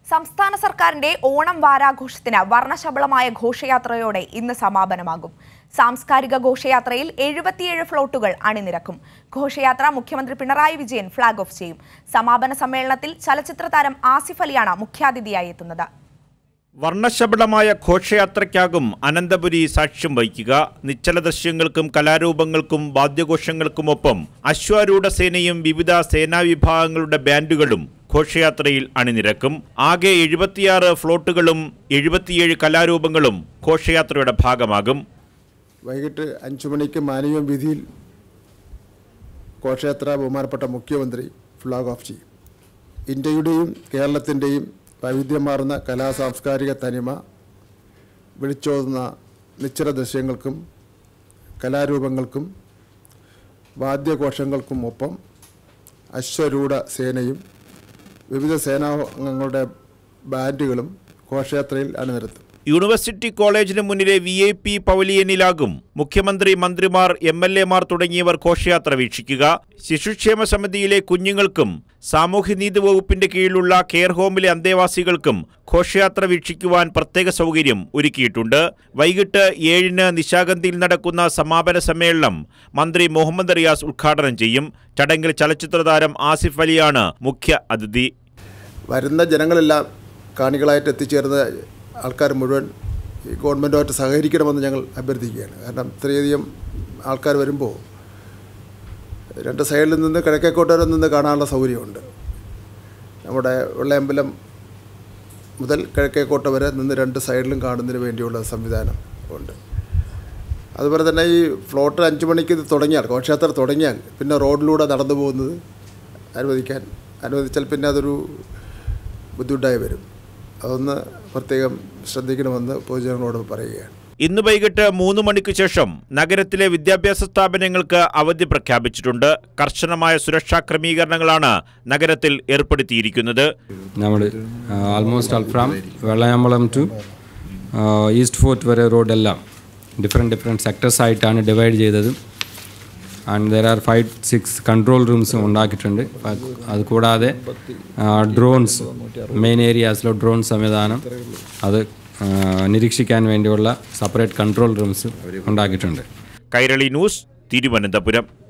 സംസ്ഥാന സർക്കാരിന്റെ ഓണം വാരാഘോഷത്തിന് വർണ്ണശബളമായ ഘോഷയാത്രയോടെ ഇന്ന് സമാപനമാകും സാംസ്കാരിക ഘോഷയാത്രയിൽ എഴുപത്തിയേഴ് ഫ്ലോട്ടുകൾ അണിനിരക്കും ഘോഷയാത്ര മുഖ്യമന്ത്രി പിണറായി വിജയൻ ഫ്ളാഗ് ഓഫ് ചെയ്യും സമാപന സമ്മേളനത്തിൽ ചലച്ചിത്ര താരം ആസിഫ് അലിയാണ് മുഖ്യാതിഥിയായി എത്തുന്നത് വർണ്ണശബളമായ ഘോഷയാത്രയ്ക്കാകും അനന്തപുരി സാക്ഷ്യം വഹിക്കുക നിശ്ചല ദൃശ്യങ്ങൾക്കും കലാരൂപങ്ങൾക്കും വാദ്യഘോഷങ്ങൾക്കുമൊപ്പം അശ്വാരൂഢ സേനയും വിവിധ സേനാവിഭാഗങ്ങളുടെ ബാൻഡുകളും ഘോഷയാത്രയിൽ അണിനിരക്കും ആകെ എഴുപത്തിയാറ് ഫ്ലോട്ടുകളും എഴുപത്തിയേഴ് കലാരൂപങ്ങളും ഘോഷയാത്രയുടെ ഭാഗമാകും വൈകിട്ട് അഞ്ചു മണിക്ക് മാനവീയം വീതിയിൽ ഘോഷയാത്ര ബഹുമാനപ്പെട്ട മുഖ്യമന്ത്രി ഫ്ലാഗ് ഓഫ് ചെയ്യും ഇന്ത്യയുടെയും കേരളത്തിൻ്റെയും വൈവിധ്യമാർന്ന കലാ സാംസ്കാരിക തനിമ വിളിച്ചോതുന്ന നിശ്ചല ദൃശ്യങ്ങൾക്കും കലാരൂപങ്ങൾക്കും വാദ്യഘോഷങ്ങൾക്കും ഒപ്പം അശ്വരൂഢ സേനയും വിവിധ സേനാംഗങ്ങളുടെ ബാൻഡുകളും ഘോഷയാത്രയിൽ അണിനിരത്തും യൂണിവേഴ്സിറ്റി കോളേജിന് മുന്നിലെ വി ഐ പി പവലിയനിലാകും മുഖ്യമന്ത്രി മന്ത്രിമാർ എം എൽ എമാർ തുടങ്ങിയവർ ഘോഷയാത്ര വീക്ഷിക്കുക ശിശുക്ഷേമ സമിതിയിലെ കുഞ്ഞുങ്ങൾക്കും സാമൂഹ്യനീതി വകുപ്പിന്റെ കീഴിലുള്ള കെയർ ഹോമിലെ അന്തേവാസികൾക്കും ഘോഷയാത്ര വീക്ഷിക്കുവാൻ പ്രത്യേക സൗകര്യം ഒരുക്കിയിട്ടുണ്ട് വൈകിട്ട് ഏഴിന് നിശാഗന്ധിയിൽ നടക്കുന്ന സമാപന സമ്മേളനം മന്ത്രി മുഹമ്മദ് റിയാസ് ഉദ്ഘാടനം ചെയ്യും ചടങ്ങിൽ ചലച്ചിത്ര താരം ആസിഫ് അലിയാണ് മുഖ്യ അതിഥി വരുന്ന ജനങ്ങളെല്ലാം കാണികളായിട്ട് എത്തിച്ചേർന്ന ആൾക്കാർ മുഴുവൻ ഈ ഗവൺമെൻറ്റുമായിട്ട് സഹകരിക്കണമെന്ന് ഞങ്ങൾ അഭ്യർത്ഥിക്കുകയാണ് കാരണം ഇത്രയധികം ആൾക്കാർ വരുമ്പോൾ രണ്ട് സൈഡിൽ നിന്ന് കിഴക്കേക്കോട്ടവരെ നിന്ന് കാണാനുള്ള സൗകര്യമുണ്ട് നമ്മുടെ വെള്ളയമ്പലം മുതൽ കിഴക്കേക്കോട്ട വരെ നിന്ന് രണ്ട് സൈഡിലും കാണുന്നതിന് വേണ്ടിയുള്ള സംവിധാനം ഉണ്ട് അതുപോലെ തന്നെ ഈ ഫ്ലോട്ട് അഞ്ച് മണിക്ക് ഇത് തുടങ്ങിയാൽ ഘോഷയാത്ര തുടങ്ങിയാൽ പിന്നെ റോഡിലൂടെ നടന്നു പോകുന്നത് അനുവദിക്കാൻ അനുവദിച്ചാൽ പിന്നെ അതൊരു ബുദ്ധിമുട്ടായി വരും അതൊന്ന് പ്രത്യേകം ശ്രദ്ധിക്കണമെന്ന് പൊതുജനങ്ങളോട് പറയുകയാണ് ഇന്ന് വൈകിട്ട് മൂന്ന് മണിക്ക് ശേഷം നഗരത്തിലെ വിദ്യാഭ്യാസ സ്ഥാപനങ്ങൾക്ക് അവധി പ്രഖ്യാപിച്ചിട്ടുണ്ട് കർശനമായ സുരക്ഷാ ക്രമീകരണങ്ങളാണ് നഗരത്തിൽ ഏർപ്പെടുത്തിയിരിക്കുന്നത് നമ്മൾ ആൾമോസ്റ്റ് അൽഫ്രാം വെള്ളയമ്പലം ടു ഈസ്റ്റ് ഫോർട്ട് വരെ റോഡെല്ലാം ഡിഫറെൻറ്റ് ഡിഫറെൻറ്റ് സെക്ടേഴ്സ് ആയിട്ടാണ് ഡിവൈഡ് ചെയ്തത് and there are five six control റൂംസും ഉണ്ടാക്കിയിട്ടുണ്ട് അത് അത് കൂടാതെ ഡ്രോൺസ് മെയിൻ ഏരിയാസിലെ ഡ്രോൺ സംവിധാനം അത് ആ, നിരീക്ഷിക്കാൻ വേണ്ടിയുള്ള സെപ്പറേറ്റ് കൺട്രോൾ റൂംസ് ഉണ്ടാക്കിയിട്ടുണ്ട് കൈരളി ന്യൂസ് തിരുവനന്തപുരം